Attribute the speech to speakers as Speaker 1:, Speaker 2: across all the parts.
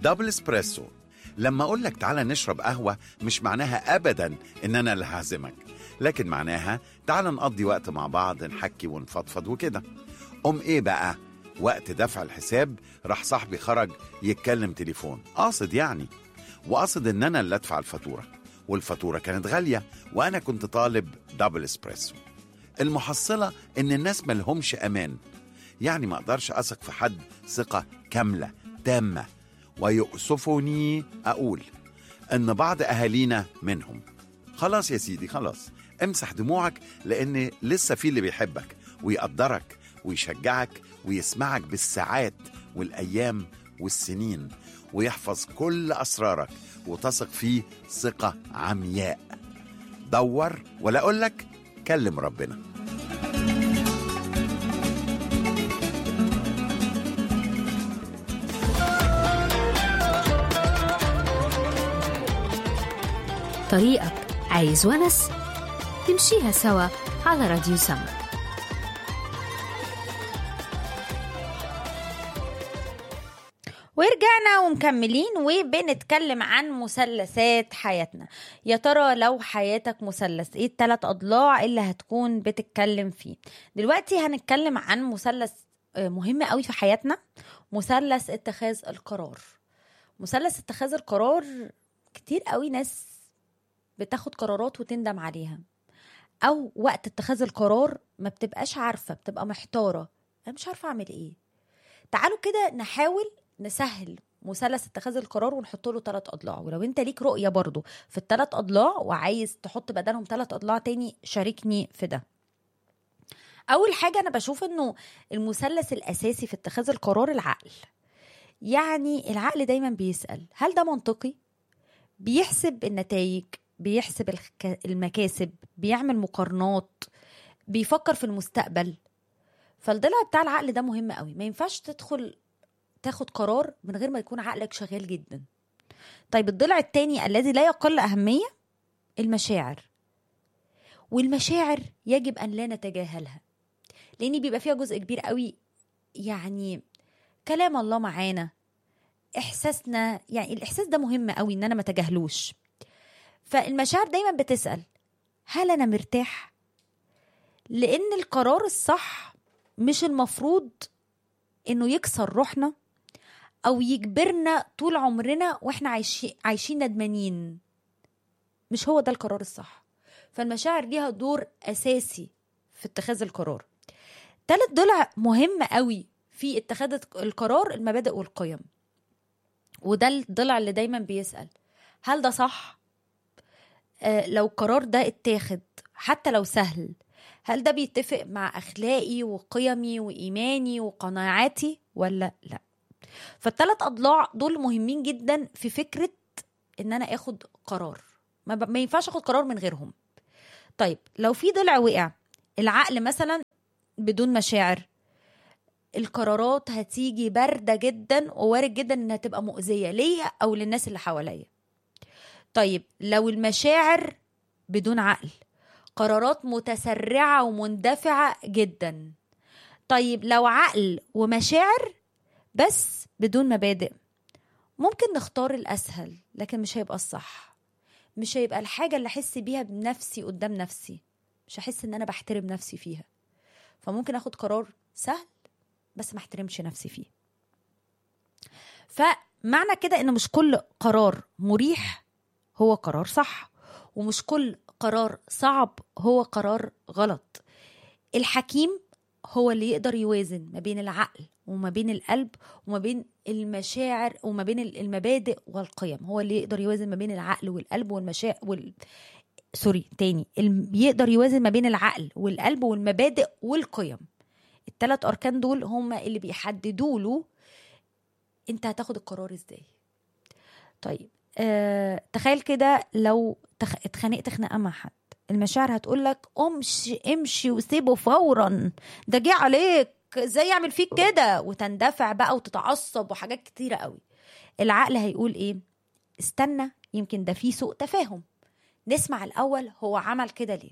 Speaker 1: دبل اسبريسو لما اقول لك تعالى نشرب قهوه مش معناها ابدا ان انا اللي هعزمك لكن معناها تعالى نقضي وقت مع بعض نحكي ونفضفض وكده ام ايه بقى وقت دفع الحساب راح صاحبي خرج يتكلم تليفون قاصد يعني وقصد ان انا اللي ادفع الفاتوره والفاتوره كانت غاليه وانا كنت طالب دبل اسبريسو المحصله ان الناس ملهمش امان يعني ما اقدرش اثق في حد ثقه كامله تامه ويؤسفني اقول ان بعض اهالينا منهم خلاص يا سيدي خلاص امسح دموعك لان لسه في اللي بيحبك ويقدرك ويشجعك ويسمعك بالساعات والايام والسنين ويحفظ كل اسرارك وتثق فيه ثقه عمياء دور ولا اقول لك كلم ربنا
Speaker 2: طريقك عايز ونس تمشيها سوا على راديو سما
Speaker 3: ورجعنا ومكملين وبنتكلم عن مثلثات حياتنا يا ترى لو حياتك مثلث ايه التلات اضلاع اللي هتكون بتتكلم فيه دلوقتي هنتكلم عن مثلث آه، مهم قوي في حياتنا مثلث اتخاذ القرار مثلث اتخاذ القرار كتير قوي ناس بتاخد قرارات وتندم عليها او وقت اتخاذ القرار ما بتبقاش عارفه بتبقى محتاره انا مش عارفه اعمل ايه تعالوا كده نحاول نسهل مثلث اتخاذ القرار ونحط له ثلاث اضلاع ولو انت ليك رؤيه برضو في الثلاث اضلاع وعايز تحط بدلهم ثلاث اضلاع تاني شاركني في ده اول حاجه انا بشوف انه المثلث الاساسي في اتخاذ القرار العقل يعني العقل دايما بيسال هل ده منطقي بيحسب النتائج بيحسب الك- المكاسب بيعمل مقارنات بيفكر في المستقبل فالضلع بتاع العقل ده مهم قوي ما ينفعش تدخل تاخد قرار من غير ما يكون عقلك شغال جدا طيب الضلع التاني الذي لا يقل أهمية المشاعر والمشاعر يجب أن لا نتجاهلها لأن بيبقى فيها جزء كبير قوي يعني كلام الله معانا إحساسنا يعني الإحساس ده مهم قوي إن أنا ما تجاهلوش فالمشاعر دايما بتسأل هل أنا مرتاح لأن القرار الصح مش المفروض انه يكسر روحنا او يجبرنا طول عمرنا واحنا عايشين عايشين ندمانين مش هو ده القرار الصح فالمشاعر ليها دور اساسي في اتخاذ القرار تالت ضلع مهم قوي في اتخاذ القرار المبادئ والقيم وده الضلع اللي دايما بيسأل هل ده صح آه لو القرار ده اتاخد حتى لو سهل هل ده بيتفق مع اخلاقي وقيمي وايماني وقناعاتي ولا لا فالثلاث اضلاع دول مهمين جدا في فكره ان انا اخد قرار ما, ب... ما ينفعش اخد قرار من غيرهم طيب لو في ضلع وقع العقل مثلا بدون مشاعر القرارات هتيجي بارده جدا ووارد جدا انها تبقى مؤذيه ليا او للناس اللي حواليا طيب لو المشاعر بدون عقل قرارات متسرعة ومندفعة جدا طيب لو عقل ومشاعر بس بدون مبادئ ممكن نختار الأسهل لكن مش هيبقى الصح مش هيبقى الحاجة اللي أحس بيها بنفسي قدام نفسي مش هحس إن أنا بحترم نفسي فيها فممكن أخد قرار سهل بس ما احترمش نفسي فيه فمعنى كده إن مش كل قرار مريح هو قرار صح ومش كل قرار صعب هو قرار غلط الحكيم هو اللي يقدر يوازن ما بين العقل وما بين القلب وما بين المشاعر وما بين المبادئ والقيم هو اللي يقدر يوازن ما بين العقل والقلب والمشاعر وال... سوري تاني الم- يقدر يوازن ما بين العقل والقلب والمبادئ والقيم الثلاث اركان دول هم اللي بيحددوا له انت هتاخد القرار ازاي طيب آه، تخيل كده لو تخ... اتخانقت خناقه مع حد المشاعر هتقول لك امشي امشي وسيبه فورا ده جه عليك ازاي يعمل فيك كده وتندفع بقى وتتعصب وحاجات كتيره قوي العقل هيقول ايه استنى يمكن ده فيه سوء تفاهم نسمع الاول هو عمل كده ليه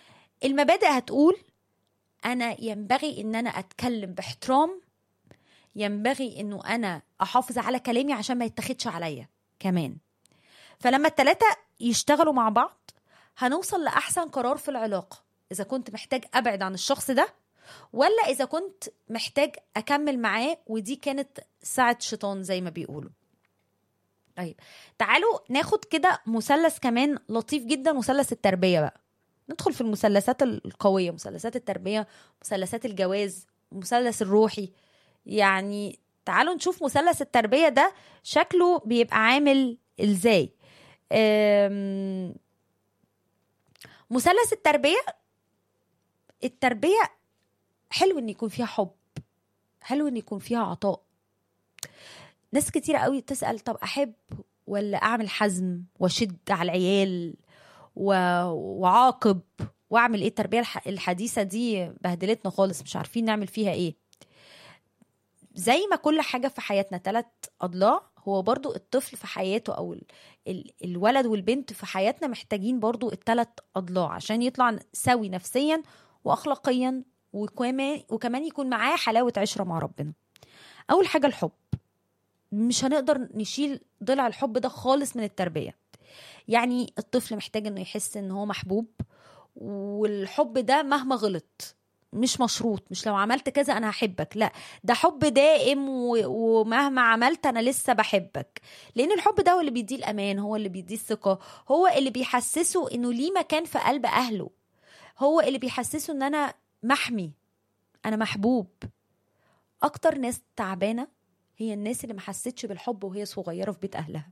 Speaker 3: المبادئ هتقول انا ينبغي ان انا اتكلم باحترام ينبغي انه انا احافظ على كلامي عشان ما يتاخدش عليا كمان فلما التلاتة يشتغلوا مع بعض هنوصل لأحسن قرار في العلاقة إذا كنت محتاج أبعد عن الشخص ده ولا إذا كنت محتاج أكمل معاه ودي كانت ساعة شيطان زي ما بيقولوا طيب تعالوا ناخد كده مثلث كمان لطيف جدا مثلث التربية بقى ندخل في المثلثات القوية مثلثات التربية مثلثات الجواز المثلث الروحي يعني تعالوا نشوف مثلث التربية ده شكله بيبقى عامل ازاي أم، مثلث التربية التربية حلو ان يكون فيها حب حلو ان يكون فيها عطاء ناس كتير قوي تسأل طب احب ولا اعمل حزم واشد على العيال و... وعاقب واعمل ايه التربية الح... الحديثة دي بهدلتنا خالص مش عارفين نعمل فيها ايه زي ما كل حاجة في حياتنا ثلاث أضلاع هو برضو الطفل في حياته أو ال- ال- الولد والبنت في حياتنا محتاجين برضو الثلاث أضلاع عشان يطلع سوي نفسيا وأخلاقيا وكمان وكمان يكون معاه حلاوة عشرة مع ربنا أول حاجة الحب مش هنقدر نشيل ضلع الحب ده خالص من التربية يعني الطفل محتاج انه يحس ان هو محبوب والحب ده مهما غلط مش مشروط مش لو عملت كذا انا هحبك لا ده حب دائم و- ومهما عملت انا لسه بحبك لان الحب ده هو اللي بيديه الامان هو اللي بيديه الثقه هو اللي بيحسسه انه ليه مكان في قلب اهله هو اللي بيحسسه ان انا محمي انا محبوب اكتر ناس تعبانه هي الناس اللي ما حستش بالحب وهي صغيره في بيت اهلها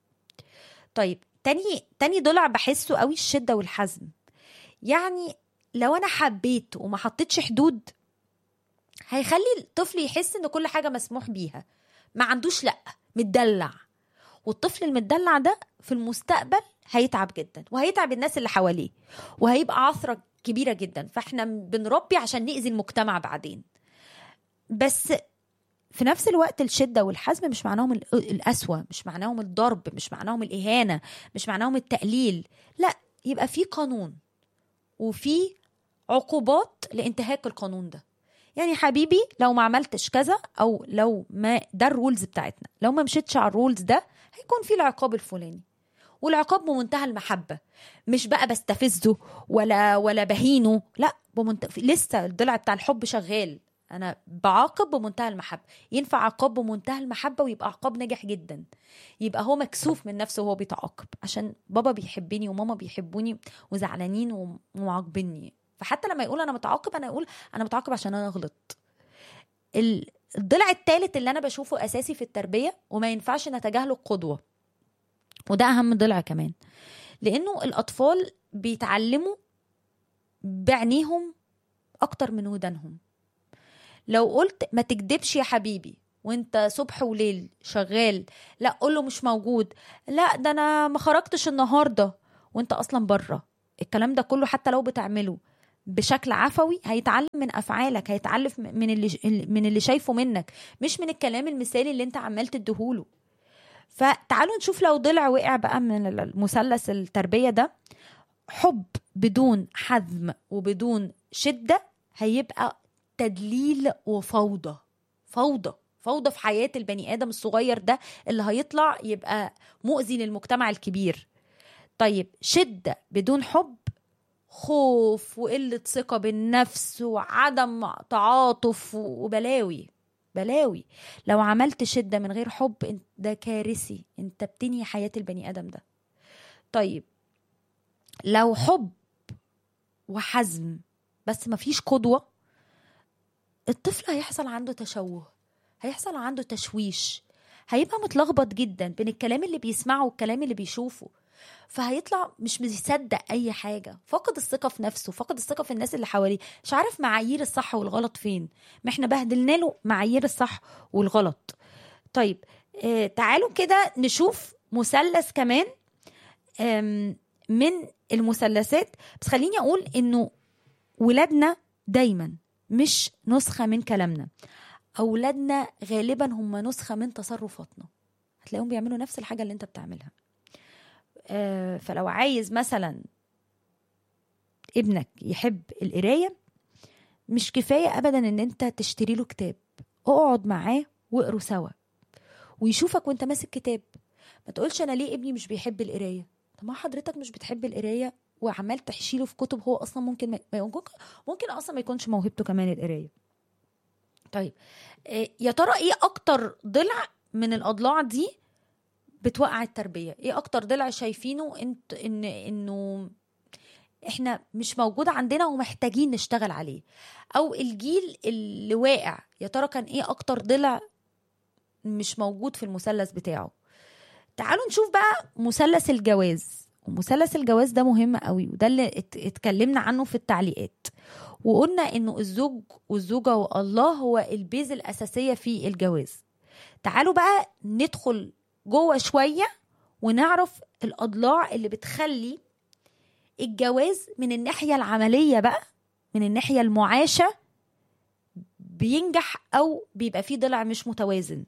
Speaker 3: طيب تاني تاني ضلع بحسه قوي الشده والحزم يعني لو انا حبيت وما حطيتش حدود هيخلي الطفل يحس ان كل حاجه مسموح بيها ما عندوش لا متدلع والطفل المدلع ده في المستقبل هيتعب جدا وهيتعب الناس اللي حواليه وهيبقى عثرة كبيرة جدا فاحنا بنربي عشان نأذي المجتمع بعدين بس في نفس الوقت الشدة والحزم مش معناهم ال- القسوة مش معناهم الضرب مش معناهم الإهانة مش معناهم التقليل لا يبقى في قانون وفي عقوبات لانتهاك القانون ده يعني حبيبي لو ما عملتش كذا او لو ما ده الرولز بتاعتنا لو ما مشيتش على الرولز ده هيكون في العقاب الفلاني والعقاب بمنتهى المحبة مش بقى بستفزه ولا ولا بهينه لا بمنت... لسه الضلع بتاع الحب شغال انا بعاقب بمنتهى المحبة ينفع عقاب بمنتهى المحبة ويبقى عقاب ناجح جدا يبقى هو مكسوف من نفسه وهو بيتعاقب عشان بابا بيحبني وماما بيحبوني وزعلانين وم- ومعاقبيني فحتى لما يقول انا متعاقب انا اقول انا متعاقب عشان انا غلطت ال- الضلع الثالث اللي انا بشوفه اساسي في التربيه وما ينفعش نتجاهله القدوه وده اهم ضلع كمان لانه الاطفال بيتعلموا بعينيهم اكتر من ودانهم لو قلت ما تكدبش يا حبيبي وانت صبح وليل شغال لا قول له مش موجود لا ده انا ما خرجتش النهارده وانت اصلا بره الكلام ده كله حتى لو بتعمله بشكل عفوي هيتعلم من افعالك هيتعلم من اللي من اللي شايفه منك مش من الكلام المثالي اللي انت عمال تديهوله فتعالوا نشوف لو ضلع وقع بقى من المثلث التربيه ده حب بدون حزم وبدون شده هيبقى تدليل وفوضى فوضى فوضى في حياه البني ادم الصغير ده اللي هيطلع يبقى مؤذي للمجتمع الكبير طيب شده بدون حب خوف وقله ثقه بالنفس وعدم تعاطف وبلاوي بلاوي لو عملت شده من غير حب انت- ده كارثي انت بتنهي حياه البني ادم ده طيب لو حب وحزم بس مفيش قدوه الطفل هيحصل عنده تشوه هيحصل عنده تشويش هيبقى متلخبط جدا بين الكلام اللي بيسمعه والكلام اللي بيشوفه فهيطلع مش مصدق اي حاجه فقد الثقه في نفسه فقد الثقه في الناس اللي حواليه مش عارف معايير الصح والغلط فين ما احنا بهدلنا له معايير الصح والغلط طيب آه تعالوا كده نشوف مثلث كمان آم، من المثلثات بس خليني اقول انه ولادنا دايما مش نسخه من كلامنا اولادنا غالبا هم نسخه من تصرفاتنا هتلاقيهم بيعملوا نفس الحاجه اللي انت بتعملها آه، فلو عايز مثلا ابنك يحب القرايه مش كفايه ابدا ان انت تشتري له كتاب اقعد معاه واقروا سوا ويشوفك وانت ماسك كتاب ما تقولش انا ليه ابني مش بيحب القرايه طب ما حضرتك مش بتحب القرايه وعمال تحشيله في كتب هو اصلا ممكن ما ممكن, ممكن اصلا ما يكونش موهبته كمان القرايه طيب إيه، يا ترى ايه اكتر ضلع من الاضلاع دي بتوقع التربيه ايه اكتر ضلع شايفينه انت ان انه احنا مش موجود عندنا ومحتاجين نشتغل عليه او الجيل اللي واقع يا ترى كان ايه اكتر ضلع مش موجود في المثلث بتاعه تعالوا نشوف بقى مثلث الجواز ومثلث الجواز ده مهم قوي وده اللي ات- اتكلمنا عنه في التعليقات وقلنا انه الزوج والزوجه والله هو البيز الاساسيه في الجواز تعالوا بقى ندخل جوه شويه ونعرف الاضلاع اللي بتخلي الجواز من الناحيه العمليه بقى من الناحيه المعاشه بينجح او بيبقى فيه ضلع مش متوازن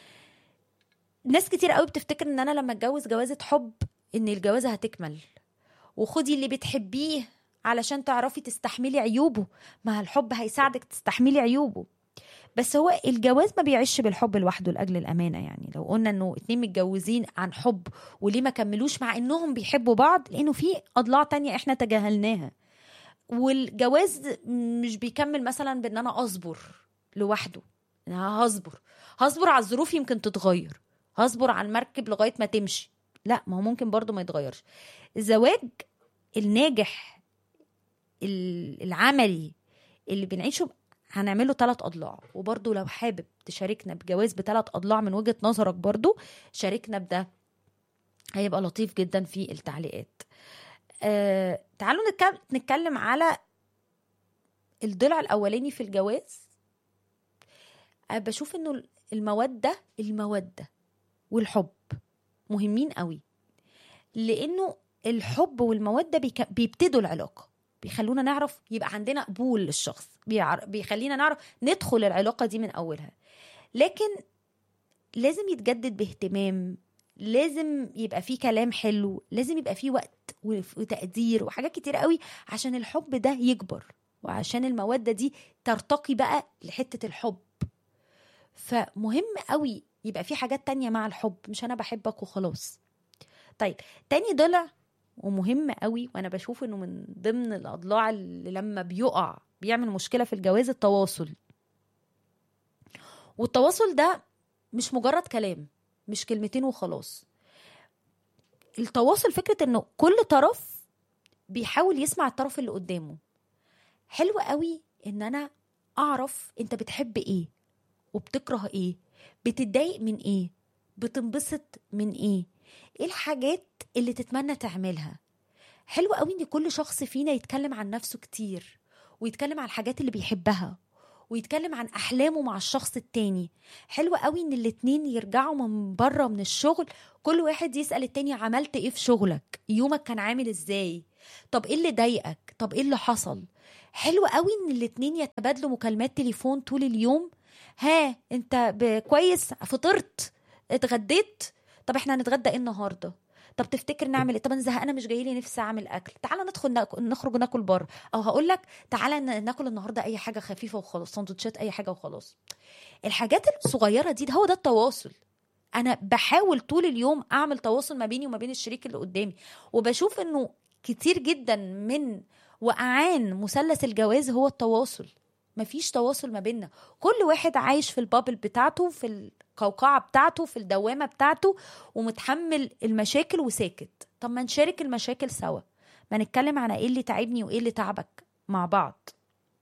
Speaker 3: ناس كتير قوي بتفتكر ان انا لما اتجوز جوازة حب ان الجوازة هتكمل وخدي اللي بتحبيه علشان تعرفي تستحملي عيوبه ما الحب هيساعدك تستحملي عيوبه بس هو الجواز ما بيعيش بالحب لوحده لاجل الامانه يعني لو قلنا انه اتنين متجوزين عن حب وليه ما كملوش مع انهم بيحبوا بعض لانه في اضلاع تانية احنا تجاهلناها والجواز مش بيكمل مثلا بان انا اصبر لوحده انا هصبر هصبر على الظروف يمكن تتغير هصبر على المركب لغايه ما تمشي لا ما هو ممكن برضو ما يتغيرش الزواج الناجح ال- العملي اللي بنعيشه هنعمله ثلاث اضلاع وبرضو لو حابب تشاركنا بجواز بثلاث اضلاع من وجهه نظرك برضو شاركنا بده هيبقى لطيف جدا في التعليقات آه تعالوا نتك- نتكلم على الضلع الاولاني في الجواز أه بشوف انه الموده الموده والحب مهمين قوي لانه الحب والموده بيك- بيبتدوا العلاقه بيخلونا نعرف يبقى عندنا قبول للشخص بيعر- بيخلينا نعرف ندخل العلاقه دي من اولها لكن لازم يتجدد باهتمام لازم يبقى فيه كلام حلو لازم يبقى فيه وقت وف- وتقدير وحاجات كتير قوي عشان الحب ده يكبر وعشان المودة دي ترتقي بقى لحتة الحب فمهم قوي يبقى في حاجات تانية مع الحب مش أنا بحبك وخلاص طيب تاني ضلع ومهم قوي وأنا بشوف إنه من ضمن الأضلاع اللي لما بيقع بيعمل مشكلة في الجواز التواصل والتواصل ده مش مجرد كلام مش كلمتين وخلاص التواصل فكرة انه كل طرف بيحاول يسمع الطرف اللي قدامه حلو قوي ان انا اعرف انت بتحب ايه وبتكره ايه بتتضايق من ايه بتنبسط من ايه ايه الحاجات اللي تتمنى تعملها حلو قوي ان كل شخص فينا يتكلم عن نفسه كتير ويتكلم عن الحاجات اللي بيحبها ويتكلم عن احلامه مع الشخص التاني حلو قوي ان الاتنين يرجعوا من بره من الشغل كل واحد يسال التاني عملت ايه في شغلك يومك كان عامل ازاي طب ايه اللي ضايقك طب ايه اللي حصل حلو قوي ان الاتنين يتبادلوا مكالمات تليفون طول اليوم ها انت ب- كويس فطرت اتغديت طب احنا هنتغدى ايه النهارده طب تفتكر نعمل ايه طب انا زهقانه مش جاي لي نفسي اعمل اكل تعالى ندخل ناك- نخرج ناكل بره او هقول لك تعالى ن- ناكل النهارده اي حاجه خفيفه وخلاص سندوتشات اي حاجه وخلاص الحاجات الصغيره دي ده هو ده التواصل انا بحاول طول اليوم اعمل تواصل ما بيني وما بين الشريك اللي قدامي وبشوف انه كتير جدا من وقعان مثلث الجواز هو التواصل مفيش تواصل ما بيننا كل واحد عايش في البابل بتاعته في القوقعة بتاعته في الدوامة بتاعته ومتحمل المشاكل وساكت طب ما نشارك المشاكل سوا ما نتكلم عن ايه اللي تعبني وايه اللي تعبك مع بعض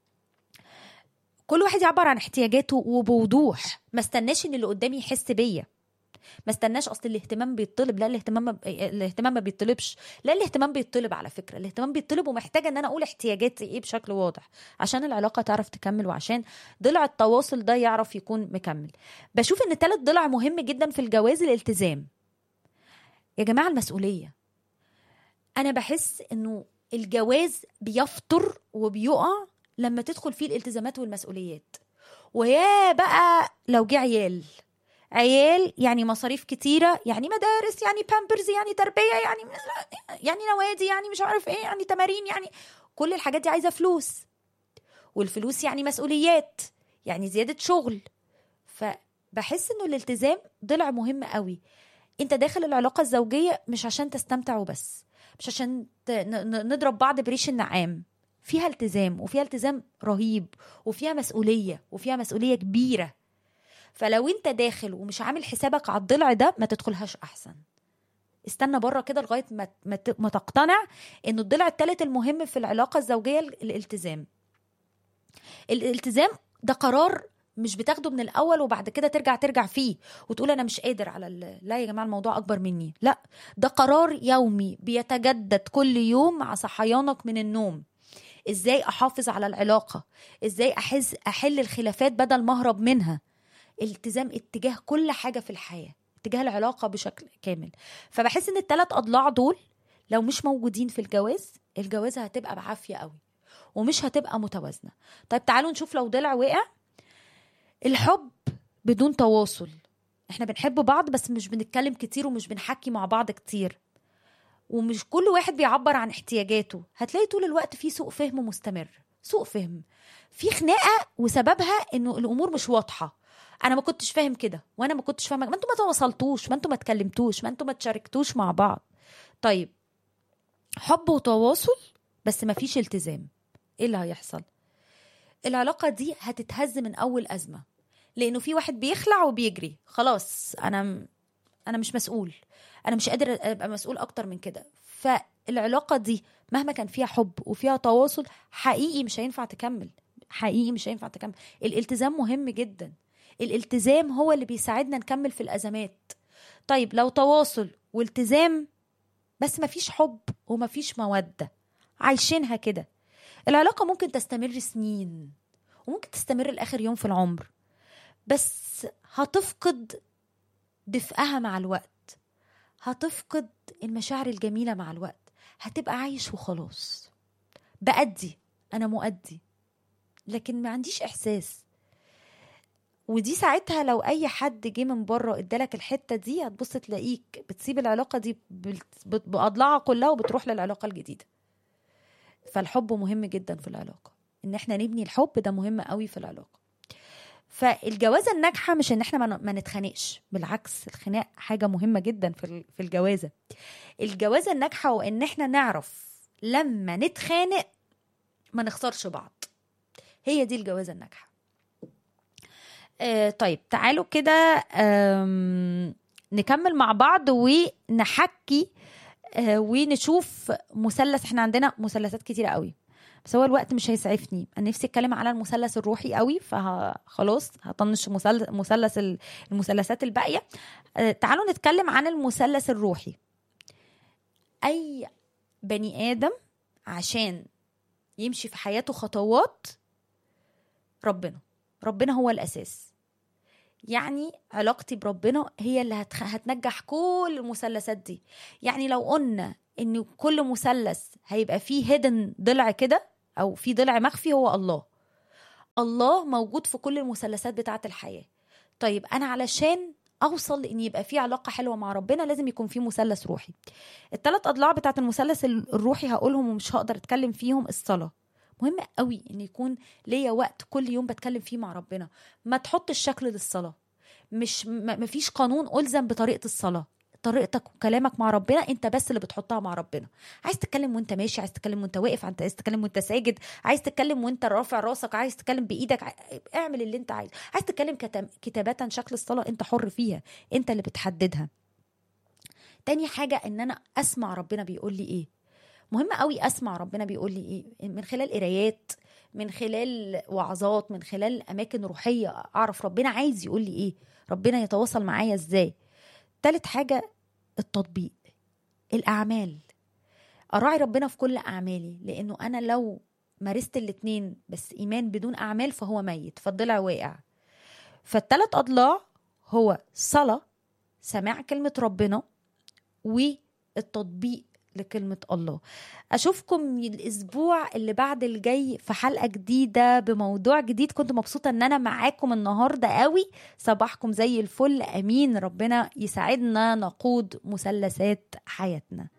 Speaker 3: كل واحد يعبر عن احتياجاته وبوضوح ما استناش ان اللي قدامي يحس بيا ما استناش اصل الاهتمام بيطلب لا الاهتمام ما ب... الاهتمام ما بيطلبش لا الاهتمام بيطلب على فكره الاهتمام بيطلب ومحتاجه ان انا اقول احتياجاتي ايه بشكل واضح عشان العلاقه تعرف تكمل وعشان ضلع التواصل ده يعرف يكون مكمل بشوف ان ثالث ضلع مهم جدا في الجواز الالتزام يا جماعه المسؤوليه انا بحس انه الجواز بيفطر وبيقع لما تدخل فيه الالتزامات والمسؤوليات ويا بقى لو جه عيال عيال يعني مصاريف كتيرة يعني مدارس يعني بامبرز يعني تربية يعني يعني نوادي يعني مش عارف ايه يعني تمارين يعني كل الحاجات دي عايزة فلوس والفلوس يعني مسؤوليات يعني زيادة شغل بحس انه الالتزام ضلع مهم قوي انت داخل العلاقه الزوجيه مش عشان تستمتع وبس مش عشان ت- ن- ن- نضرب بعض بريش النعام فيها التزام وفيها التزام رهيب وفيها مسؤوليه وفيها مسؤوليه كبيره فلو انت داخل ومش عامل حسابك على الضلع ده ما تدخلهاش احسن استنى بره كده لغايه ما ما ت- ما تقتنع انه الضلع الثالث المهم في العلاقه الزوجيه ال- الالتزام الالتزام ده قرار مش بتاخده من الاول وبعد كده ترجع ترجع فيه وتقول انا مش قادر على ال... لا يا جماعه الموضوع اكبر مني لا ده قرار يومي بيتجدد كل يوم مع صحيانك من النوم ازاي احافظ على العلاقه ازاي احز احل الخلافات بدل ما اهرب منها التزام اتجاه كل حاجه في الحياه اتجاه العلاقه بشكل كامل فبحس ان الثلاث اضلاع دول لو مش موجودين في الجواز الجوازه هتبقى بعافيه قوي ومش هتبقى متوازنه طيب تعالوا نشوف لو ضلع وقع الحب بدون تواصل احنا بنحب بعض بس مش بنتكلم كتير ومش بنحكي مع بعض كتير ومش كل واحد بيعبر عن احتياجاته هتلاقي طول الوقت في سوء فهم مستمر سوء فهم في خناقه وسببها انه الامور مش واضحه انا ما كنتش فاهم كده وانا ما كنتش فاهمه ما انتوا ما تواصلتوش ما انتوا ما اتكلمتوش ما انتوا ما تشاركتوش مع بعض طيب حب وتواصل بس ما فيش التزام ايه اللي هيحصل العلاقه دي هتتهز من اول ازمه لانه في واحد بيخلع وبيجري خلاص انا انا مش مسؤول انا مش قادر ابقى مسؤول اكتر من كده فالعلاقه دي مهما كان فيها حب وفيها تواصل حقيقي مش هينفع تكمل حقيقي مش هينفع تكمل الالتزام مهم جدا الالتزام هو اللي بيساعدنا نكمل في الازمات طيب لو تواصل والتزام بس مفيش حب ومفيش موده عايشينها كده العلاقه ممكن تستمر سنين وممكن تستمر لاخر يوم في العمر بس هتفقد دفئها مع الوقت هتفقد المشاعر الجميله مع الوقت هتبقى عايش وخلاص بأدي انا مؤدي لكن ما عنديش احساس ودي ساعتها لو اي حد جه من بره ادالك الحته دي هتبص تلاقيك بتسيب العلاقه دي بال- بت- باضلاعها كلها وبتروح للعلاقه الجديده فالحب مهم جدا في العلاقه ان احنا نبني الحب ده مهم قوي في العلاقه فالجوازه الناجحه مش ان احنا ما ن- ما نتخانقش بالعكس الخناق حاجه مهمه جدا في ال- في الجوازه الجوازه الناجحه هو ان احنا نعرف لما نتخانق ما نخسرش بعض هي دي الجوازه الناجحه آه طيب تعالوا كده آم، نكمل مع بعض ونحكي آه ونشوف مثلث احنا عندنا مثلثات كتيره قوي بس هو الوقت مش هيسعفني انا نفسي اتكلم على المثلث الروحي قوي فخلاص هطنش مثلث مثلث ال- المثلثات الباقيه آه، تعالوا نتكلم عن المثلث الروحي اي بني ادم عشان يمشي في حياته خطوات ربنا ربنا هو الاساس يعني علاقتي بربنا هي اللي هتخ... هتنجح كل المثلثات دي يعني لو قلنا ان كل مثلث هيبقى فيه هيدن ضلع كده او في ضلع مخفي هو الله الله موجود في كل المثلثات بتاعه الحياه طيب انا علشان اوصل ان يبقى في علاقه حلوه مع ربنا لازم يكون في مثلث روحي الثلاث اضلاع بتاعه المثلث الروحي هقولهم ومش هقدر اتكلم فيهم الصلاه مهم قوي ان يكون ليا وقت كل يوم بتكلم فيه مع ربنا ما تحطش شكل للصلاه مش ما ما فيش قانون الزم بطريقه الصلاه طريقتك وكلامك مع ربنا انت بس اللي بتحطها مع ربنا عايز تتكلم وانت ماشي عايز تتكلم وانت واقف انت عايز تتكلم وانت ساجد عايز تتكلم وانت رافع راسك عايز تتكلم بايدك ع- اعمل اللي انت عايز عايز تتكلم كتم- كتابة شكل الصلاة انت حر فيها انت اللي بتحددها تاني حاجة ان انا اسمع ربنا بيقول لي ايه مهم قوي اسمع ربنا بيقول لي ايه من خلال قرايات من خلال وعظات من خلال اماكن روحيه اعرف ربنا عايز يقول لي ايه ربنا يتواصل معايا ازاي تالت حاجه التطبيق الاعمال اراعي ربنا في كل اعمالي لانه انا لو مارست الاتنين بس ايمان بدون اعمال فهو ميت فالضلع واقع فالتلات اضلاع هو صلاه سماع كلمه ربنا والتطبيق لكلمة الله أشوفكم الأسبوع اللي بعد الجاي في حلقة جديدة بموضوع جديد كنت مبسوطة أن أنا معاكم النهاردة قوي صباحكم زي الفل أمين ربنا يساعدنا نقود مثلثات حياتنا